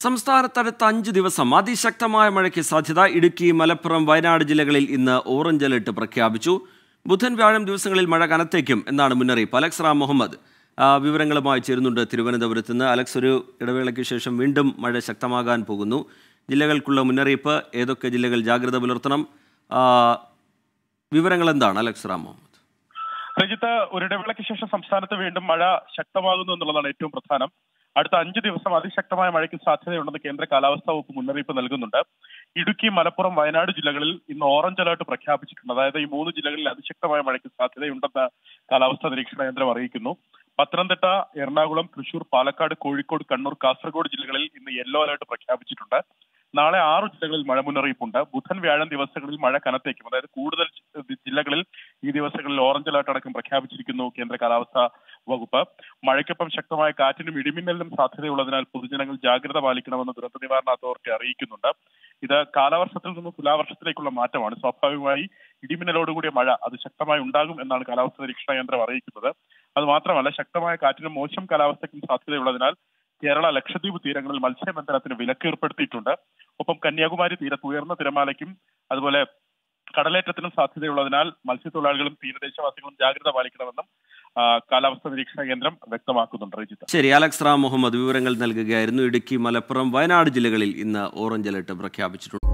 സംസ്ഥാനത്തടുത്ത അഞ്ച് ദിവസം അതിശക്തമായ മഴയ്ക്ക് സാധ്യത ഇടുക്കി മലപ്പുറം വയനാട് ജില്ലകളിൽ ഇന്ന് ഓറഞ്ച് അലർട്ട് പ്രഖ്യാപിച്ചു ബുധൻ വ്യാഴം ദിവസങ്ങളിൽ മഴ കനത്തേക്കും എന്നാണ് മുന്നറിയിപ്പ് അലക്സ് റാം മുഹമ്മദ് ആ, വിവരങ്ങളുമായി ചേരുന്നുണ്ട് തിരുവനന്തപുരത്ത് നിന്ന് അലക്സ് ഒരു ഇടവേളയ്ക്ക് ശേഷം വീണ്ടും മഴ ശക്തമാകാൻ പോകുന്നു ജില്ലകൾക്കുള്ള മുന്നറിയിപ്പ് ഏതൊക്കെ ജില്ലകൾ ജാഗ്രത പുലർത്തണം ആ, വിവരങ്ങൾ എന്താണ് അലക്സ് റാം മുഹമ്മദ് രജിത്ത് ഒരിടവേളയ്ക്ക് ശേഷം സംസ്ഥാനത്ത് വീണ്ടും മഴ ശക്തമാകുന്നു എന്നുള്ളതാണ് ഏറ്റവും പ്രധാനം അടുത്ത അഞ്ച് ദിവസം അതിശക്തമായ മഴയ്ക്ക് സാധ്യതയുണ്ടെന്ന് കേന്ദ്ര കാലാവസ്ഥാ വകുപ്പ് മുന്നറിയിപ്പ് നൽകുന്നുണ്ട് ഇടുക്കി മലപ്പുറം വയനാട് ജില്ലകളിൽ ഇന്ന് ഓറഞ്ച് അലർട്ട് പ്രഖ്യാപിച്ചിട്ടുണ്ട് അതായത് ഈ മൂന്ന് ജില്ലകളിൽ അതിശക്തമായ മഴയ്ക്ക് സാധ്യതയുണ്ടെന്ന് കാലാവസ്ഥാ നിരീക്ഷണ കേന്ദ്രം അറിയിക്കുന്നു പത്തനംതിട്ട എറണാകുളം തൃശൂർ പാലക്കാട് കോഴിക്കോട് കണ്ണൂർ കാസർഗോഡ് ജില്ലകളിൽ ഇന്ന് യെല്ലോ അലർട്ട് പ്രഖ്യാപിച്ചിട്ടുണ്ട് നാളെ ആറ് ജില്ലകളിൽ മഴ മുന്നറിയിപ്പുണ്ട് ബുധൻ വ്യാഴം ദിവസങ്ങളിൽ മഴ കനത്തേക്കും അതായത് കൂടുതൽ ജി- ജില്ലകളിൽ ഈ ദിവസങ്ങളിൽ ഓറഞ്ച് അലർട്ട് അടക്കം പ്രഖ്യാപിച്ചിരിക്കുന്നു കേന്ദ്ര കാലാവസ്ഥാ വകുപ്പ് മഴയ്ക്കൊപ്പം ശക്തമായ കാറ്റിനും ഇടിമിന്നലിനും സാധ്യതയുള്ളതിനാൽ പൊതുജനങ്ങൾ ജാഗ്രത പാലിക്കണമെന്ന് ദുരന്ത നിവാരണ അതോറിറ്റി അറിയിക്കുന്നുണ്ട് ഇത് കാലവർഷത്തിൽ നിന്ന് തുലാവർഷത്തിലേക്കുള്ള മാറ്റമാണ് സ്വാഭാവികമായി ഇടിമിന്നലോടുകൂടിയ മഴ അത് ശക്തമായി ഉണ്ടാകും എന്നാണ് കാലാവസ്ഥാ നിരീക്ഷണ കേന്ദ്രം അറിയിക്കുന്നത് അത് മാത്രമല്ല ശക്തമായ കാറ്റിനും മോശം കാലാവസ്ഥയ്ക്കും സാധ്യതയുള്ളതിനാൽ കേരള ലക്ഷദ്വീപ് തീരങ്ങളിൽ മത്സ്യബന്ധനത്തിന് വിലക്ക് ഏർപ്പെടുത്തിയിട്ടുണ്ട് ഒപ്പം കന്യാകുമാരി തീരത്ത് ഉയർന്ന തിരമാലയ്ക്കും അതുപോലെ കടലേറ്റത്തിനും സാധ്യതയുള്ളതിനാൽ മത്സ്യത്തൊഴിലാളികളും തീരദേശവാസികളും ജാഗ്രത പാലിക്കണമെന്നും ആ, കാലാവസ്ഥാ നിരീക്ഷണ കേന്ദ്രം വ്യക്തമാക്കുന്നുണ്ട് രജിത്ത് ശരി അലക്സ് റാം മുഹമ്മദ് വിവരങ്ങൾ നൽകുകയായിരുന്നു ഇടുക്കി മലപ്പുറം വയനാട് ജില്ലകളിൽ ഇന്ന് ഓറഞ്ച് അലർട്ട് പ്രഖ്യാപിച്ചിട്ടുണ്ട്